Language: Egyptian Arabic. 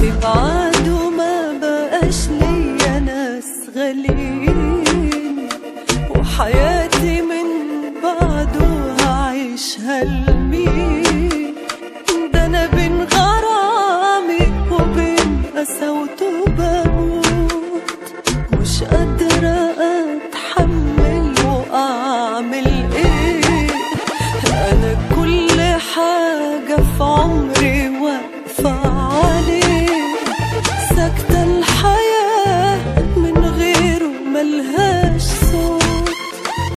في بعده ما بقاش ليا ناس غاليين وحياتي من بعده هعيشها لمين ده انا بين غرام